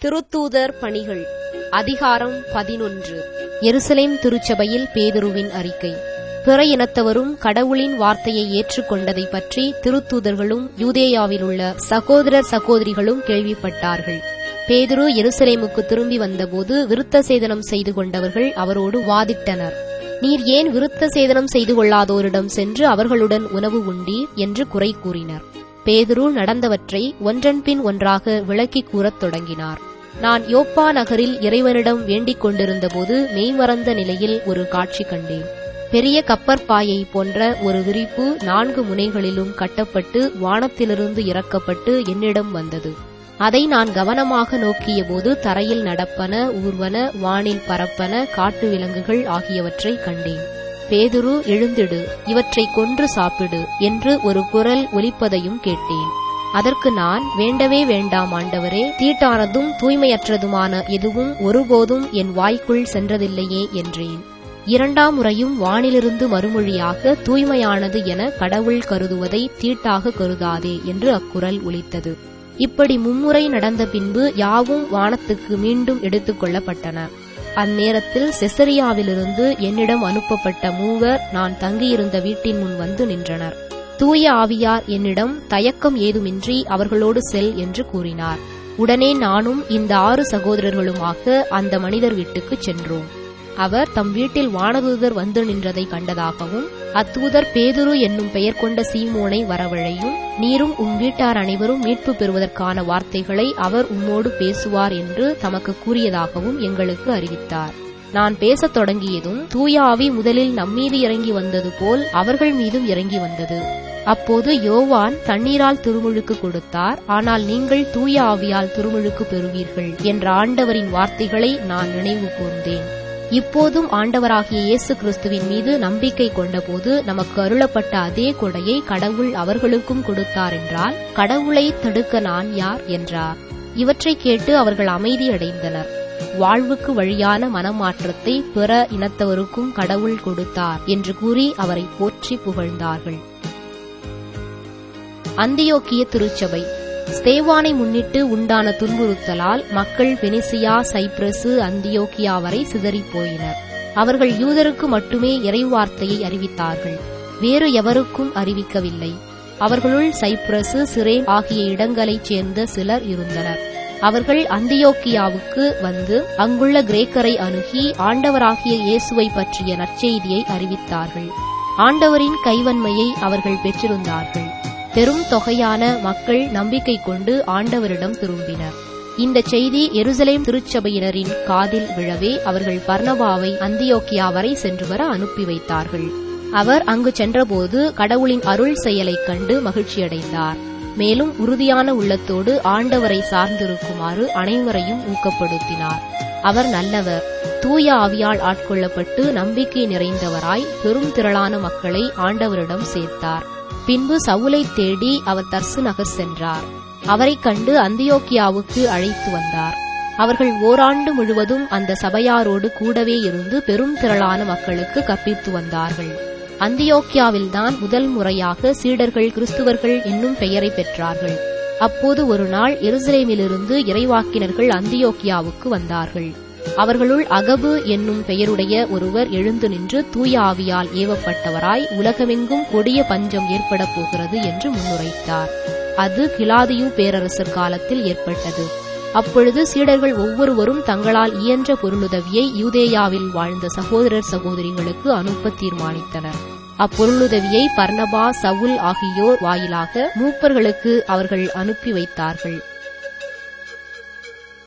திருத்தூதர் பணிகள் அதிகாரம் பதினொன்று எருசலேம் திருச்சபையில் பேதுருவின் அறிக்கை பிற இனத்தவரும் கடவுளின் வார்த்தையை ஏற்றுக்கொண்டதை பற்றி திருத்தூதர்களும் யூதேயாவிலுள்ள சகோதரர் சகோதரிகளும் கேள்விப்பட்டார்கள் பேதுரு எருசலேமுக்கு திரும்பி வந்தபோது விருத்த சேதனம் செய்து கொண்டவர்கள் அவரோடு வாதிட்டனர் நீர் ஏன் விருத்த சேதனம் செய்து கொள்ளாதோரிடம் சென்று அவர்களுடன் உணவு உண்டீர் என்று குறை கூறினர் பேதுரு நடந்தவற்றை ஒன்றன்பின் ஒன்றாக விளக்கிக் கூறத் தொடங்கினார் நான் யோப்பா நகரில் இறைவனிடம் வேண்டிக் கொண்டிருந்தபோது மெய்மறந்த நிலையில் ஒரு காட்சி கண்டேன் பெரிய கப்பற்பாயை போன்ற ஒரு விரிப்பு நான்கு முனைகளிலும் கட்டப்பட்டு வானத்திலிருந்து இறக்கப்பட்டு என்னிடம் வந்தது அதை நான் கவனமாக நோக்கியபோது தரையில் நடப்பன ஊர்வன வானில் பரப்பன காட்டு விலங்குகள் ஆகியவற்றை கண்டேன் பேதுரு எழுந்திடு இவற்றை கொன்று சாப்பிடு என்று ஒரு குரல் ஒலிப்பதையும் கேட்டேன் அதற்கு நான் வேண்டவே வேண்டாம் ஆண்டவரே தீட்டானதும் தூய்மையற்றதுமான எதுவும் ஒருபோதும் என் வாய்க்குள் சென்றதில்லையே என்றேன் இரண்டாம் முறையும் வானிலிருந்து மறுமொழியாக தூய்மையானது என கடவுள் கருதுவதை தீட்டாக கருதாதே என்று அக்குரல் ஒலித்தது இப்படி மும்முறை நடந்த பின்பு யாவும் வானத்துக்கு மீண்டும் எடுத்துக் கொள்ளப்பட்டன அந்நேரத்தில் செசரியாவிலிருந்து என்னிடம் அனுப்பப்பட்ட மூவர் நான் தங்கியிருந்த வீட்டின் முன் வந்து நின்றனர் தூய ஆவியார் என்னிடம் தயக்கம் ஏதுமின்றி அவர்களோடு செல் என்று கூறினார் உடனே நானும் இந்த ஆறு சகோதரர்களுமாக அந்த மனிதர் வீட்டுக்குச் சென்றோம் அவர் தம் வீட்டில் வானதூதர் வந்து நின்றதை கண்டதாகவும் அத்தூதர் பேதுரு என்னும் பெயர் கொண்ட சீமோனை வரவழையும் நீரும் உம் வீட்டார் அனைவரும் மீட்பு பெறுவதற்கான வார்த்தைகளை அவர் உம்மோடு பேசுவார் என்று தமக்கு கூறியதாகவும் எங்களுக்கு அறிவித்தார் நான் பேசத் தொடங்கியதும் தூய ஆவி முதலில் நம்மீது இறங்கி வந்தது போல் அவர்கள் மீதும் இறங்கி வந்தது அப்போது யோவான் தண்ணீரால் திருமுழுக்கு கொடுத்தார் ஆனால் நீங்கள் தூய ஆவியால் திருமுழுக்கு பெறுவீர்கள் என்ற ஆண்டவரின் வார்த்தைகளை நான் நினைவு கூர்ந்தேன் இப்போதும் ஆண்டவராகிய இயேசு கிறிஸ்துவின் மீது நம்பிக்கை கொண்டபோது நமக்கு அருளப்பட்ட அதே கொடையை கடவுள் அவர்களுக்கும் கொடுத்தார் என்றால் கடவுளை தடுக்க நான் யார் என்றார் இவற்றை கேட்டு அவர்கள் அமைதியடைந்தனர் வாழ்வுக்கு வழியான மனமாற்றத்தை பிற இனத்தவருக்கும் கடவுள் கொடுத்தார் என்று கூறி அவரை போற்றி புகழ்ந்தார்கள் அந்தியோக்கிய திருச்சபை ஸ்தேவானை முன்னிட்டு உண்டான துன்புறுத்தலால் மக்கள் பெனிசியா சைப்ரசு அந்தியோக்கியா வரை சிதறிப் போயினர் அவர்கள் யூதருக்கு மட்டுமே இறைவார்த்தையை அறிவித்தார்கள் வேறு எவருக்கும் அறிவிக்கவில்லை அவர்களுள் சைப்ரசு சிரேன் ஆகிய இடங்களைச் சேர்ந்த சிலர் இருந்தனர் அவர்கள் அந்தியோக்கியாவுக்கு வந்து அங்குள்ள கிரேக்கரை அணுகி ஆண்டவராகிய இயேசுவை பற்றிய நற்செய்தியை அறிவித்தார்கள் ஆண்டவரின் கைவன்மையை அவர்கள் பெற்றிருந்தார்கள் பெரும் தொகையான மக்கள் நம்பிக்கை கொண்டு ஆண்டவரிடம் திரும்பினர் இந்த செய்தி எருசலேம் திருச்சபையினரின் காதில் விழவே அவர்கள் பர்ணபாவை அந்தியோக்கியா வரை சென்று வர அனுப்பி வைத்தார்கள் அவர் அங்கு சென்றபோது கடவுளின் அருள் செயலைக் கண்டு மகிழ்ச்சியடைந்தார் மேலும் உறுதியான உள்ளத்தோடு ஆண்டவரை சார்ந்திருக்குமாறு அனைவரையும் ஊக்கப்படுத்தினார் அவர் நல்லவர் தூய ஆவியால் ஆட்கொள்ளப்பட்டு நம்பிக்கை நிறைந்தவராய் பெரும் திரளான மக்களை ஆண்டவரிடம் சேர்த்தார் பின்பு சவுலை தேடி அவர் தர்சு நகர் சென்றார் அவரைக் கண்டு அந்தியோக்கியாவுக்கு அழைத்து வந்தார் அவர்கள் ஓராண்டு முழுவதும் அந்த சபையாரோடு கூடவே இருந்து பெரும் திரளான மக்களுக்கு கற்பித்து வந்தார்கள் அந்தியோக்கியாவில்தான் முதல் முறையாக சீடர்கள் கிறிஸ்துவர்கள் என்னும் பெயரை பெற்றார்கள் அப்போது ஒரு நாள் எருசலேமிலிருந்து இறைவாக்கினர்கள் அந்தியோக்கியாவுக்கு வந்தார்கள் அவர்களுள் அகபு என்னும் பெயருடைய ஒருவர் எழுந்து நின்று தூய ஆவியால் ஏவப்பட்டவராய் உலகமெங்கும் கொடிய பஞ்சம் ஏற்பட போகிறது என்று முன்னுரைத்தார் அது கிலாதியு பேரரசர் காலத்தில் ஏற்பட்டது அப்பொழுது சீடர்கள் ஒவ்வொருவரும் தங்களால் இயன்ற பொருளுதவியை யூதேயாவில் வாழ்ந்த சகோதரர் சகோதரிகளுக்கு அனுப்ப தீர்மானித்தனர் அப்பொருளுதவியை பர்ணபா சவுல் ஆகியோர் வாயிலாக மூப்பர்களுக்கு அவர்கள் அனுப்பி வைத்தார்கள்